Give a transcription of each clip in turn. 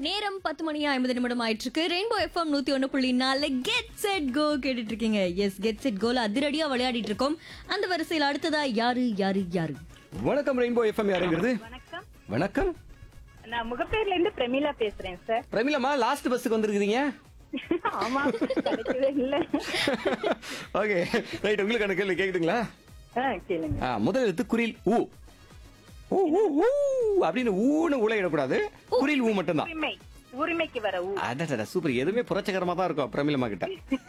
நேரம் பத்து மணி ஐம்பது நிமிடம் ஆயிட்டு இருக்கு ரெயின்போ எஃப்எம் நூத்தி ஒண்ணு புள்ளி நாலு கெட் செட் கோ கேட்டுட்டு இருக்கீங்க எஸ் கெட் செட் கோல அதிரடியா விளையாடிட்டு இருக்கோம் அந்த வரிசையில் அடுத்ததா யாரு யாரு யாரு வணக்கம் ரெயின்போ எஃப்எம் யாருங்கிறது வணக்கம் வணக்கம் நான் முகப்பேர்ல இருந்து பிரமிளா பேசுறேன் சார் பிரமிளமா லாஸ்ட் பஸ்ஸுக்கு வந்திருக்கீங்க ஆமா கிடைக்கவே இல்ல ஓகே ரைட் உங்களுக்கு கேள்வி கேக்குதுங்களா ஆ, கேளுங்க ஆ, முதல் எழுத்து குரில் ஊ ஊ ஊ ஊ அப்படின்னு ஊன்னு உலையிடக்கூடாது குரில் ஊ மட்டும்தான் உரிமை உரிமைக்கு வர ஊ அடடா சூப்பர் எதுவுமே புரட்சகரமா தான் இருக்கும் பிரமிளமா கிட்ட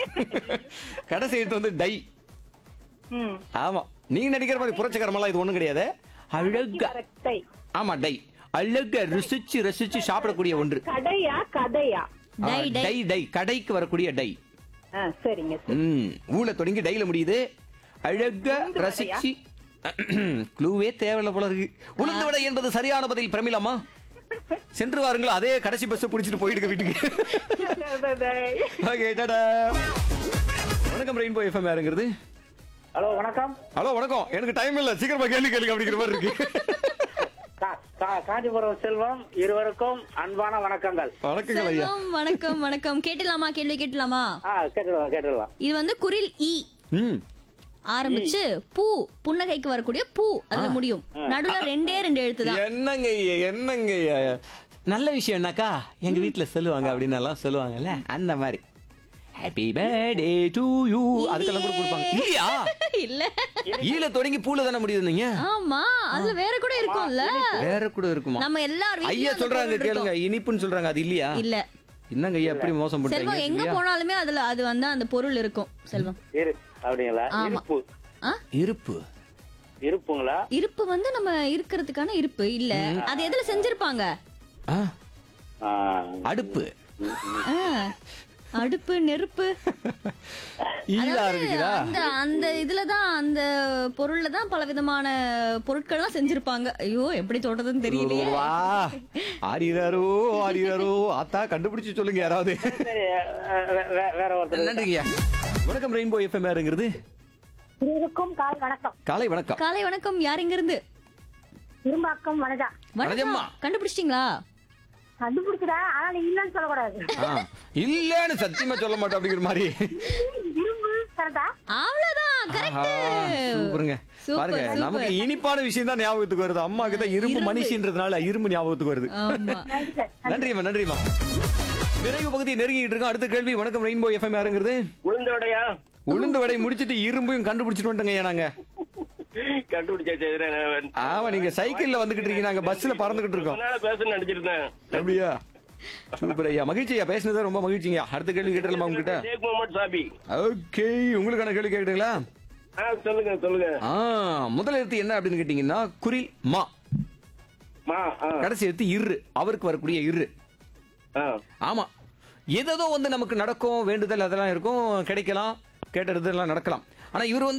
கடைசி எழுத்து வந்து டை ம் ஆமா நீங்க நினைக்கிற மாதிரி புரட்சகரமெல்லாம் இது ஒண்ணும் கிடையாது அழகா கரெக்டை ஆமா டை அழகா ருசிச்சு ரசிச்சு சாப்பிடக்கூடிய ஒன்று கடையா கதையா ஆ, டை, டை. டை டை கடைக்கு வரக்கூடிய டை ஆ, சரிங்க சார் ம் ஊல தொடங்கி டைல முடியுது அழகா ரசிச்சு க்ளூவே தேவையில்ல போல இருக்கு உளுந்து வடை என்பது சரியான பதில் பிரமிளாமா சென்று வாருங்கள் அதே கடைசி பஸ் புடிச்சிட்டு போயிடுங்க வீட்டுக்கு ஓகே டாடா வணக்கம் ரெயின்போ எஃப்எம் யாருங்கிறது ஹலோ வணக்கம் ஹலோ வணக்கம் எனக்கு டைம் இல்ல சீக்கிரமா கேள்வி கேளுங்க அப்படிங்கிற மாதிரி இருக்கு கா- கா- காஞ்சிபுரம் செல்வம் இருவருக்கும் அன்பான வணக்கங்கள் வணக்கங்கள் ஐயா செல்வம், வணக்கம் வணக்கம் கேட்டலாமா கேள்வி கேட்டலாமா ஆ கேட்டுடலாம் கேட்டுடலாம் இது வந்து குரில் ஈ ம் ஆரம்பிச்சு பூ புன்னகைக்கு வரக்கூடிய பூ அதுல முடியும் நடுவுல ரெண்டே ரெண்டு எழுத்து தான் என்னங்க ஐயா, என்னங்க ஐயா? நல்ல விஷயம் என்னக்கா எங்க வீட்ல சொல்லுவாங்க அப்படின்னு எல்லாம் சொல்லுவாங்கல்ல அந்த மாதிரி ஹாப்பி பர்த்டே டு யூ அதுக்கெல்லாம் கூட கொடுப்பாங்க இல்லையா இல்ல ஈல தொடங்கி பூல தானே முடியுது நீங்க ஆமா அதுல வேற கூட இருக்கும்ல வேற கூட இருக்குமா நம்ம எல்லார் ஐயா வீட்லயும் அந்த சொல்றாங்க பொருள் கேளுங்க இருக்கும். இனிப்புன்னு சொல்றாங்க அது இல்லையா இல்ல என்னங்க ஐயா எப்படி மோசம் செல்வம் எங்க பண்றீங்க போனாலுமே அதுல அது வந்து அந்த பொருள் இருக்கும் செல்வம் இரு அப்படிங்களா ஆமா. இருப்பு ஆ? இருப்பு இருப்புங்களா இருப்பு வந்து நம்ம இருக்கிறதுக்கான இருப்பு இல்ல அது எதுல செஞ்சிருப்பாங்க ஆ, ஆ, அடுப்பு ஆ, அடுப்பு நெருப்பு ஈலா அதாவது இருக்குதா அந்த அந்த இதுலதான் அந்த பொருள்ல தான் பல விதமான பொருட்கள்லாம் செஞ்சிருப்பாங்க ஐயோ எப்படி தொடறதுன்னு தெரியலையே வா ஆரியாரோ ஆரியாரோ ஆத்தா கண்டுபிடிச்சு சொல்லுங்க யாராவது சரி அஹ், வே- வே- வேற ஒருத்தர் நன்றிங்கய்யா வணக்கம் ரெயின்போ எஃப்எம் யாருங்கிறது இருவருக்கும் கால் வணக்கம் காலை வணக்கம் காலை வணக்கம் யார் இங்க இருந்து இரும்பாக்கம் வனஜா வணக்கம்மா. கண்டுபிடிச்சிட்டீங்களா கண்டுபிடிக்கிறா ஆனா நீ இல்லன்னு சொல்லக்கூடாது ஆ, இல்லன்னு சத்தியமா சொல்ல மாட்டோம் அப்படிங்கிற மாதிரி இரும்பு கரெக்டா அவ்வளவுதான் ஆஹா, கரெக்ட் சூப்பருங்க சூப்பர், பாருங்க சூப்பர். நமக்கு இனிப்பான விஷயம் தான் ஞாபகத்துக்கு வருது அம்மா கிட்ட இரும்பு இரும்பு. மனுஷன்றதுனால இரும்பு ஞாபகத்துக்கு வருது ஆமா நன்றி சார் நன்றிம்மா நன்றிம்மா நிறைவு பகுதி நெருங்கிட்டு இருக்கோம் அடுத்த கேள்வி வணக்கம் ரெயின்போ எஃப்எம் யாருங்கிறது உளுந்தோடையா உளுந்து வடை முடிச்சிட்டு இரும்பையும் கண்டுபிடிச்சிட்டு வந்துட்டோங்க ஐயா நாங்க கண்டுபிடிச்சா ஆமா நீங்க சைக்கிள்ல வந்துகிட்டு இருக்கீங்க நாங்க பஸ்ல பறந்துகிட்டு இருக்கோம் பேச நடிச்சிருந்தேன் அப்படியா சூப்பர் ஐயா மகிழ்ச்சி ஐயா பேசுனது ரொம்ப மகிழ்ச்சிங்க அடுத்த கேள்வி கேட்டலாமா உங்ககிட்ட ஷேக் முகமது சாபி ஓகே உங்களுக்கான கேள்வி கேட்டுங்களா ஆ சொல்லுங்க சொல்லுங்க ஆ முதல் எழுத்து என்ன அப்படின்னு கேட்டீங்கன்னா குரில் மா மா ஆ கடைசி எழுத்து இரு அவருக்கு வரக்கூடிய இரு ஆ ஆமா ஏதோ வந்து நமக்கு நடக்கும் வேண்டுதல் அதெல்லாம் இருக்கும் கிடைக்கலாம் கேட்டது எல்லாம் நடக்கலாம் ஆனா இவர் வந்து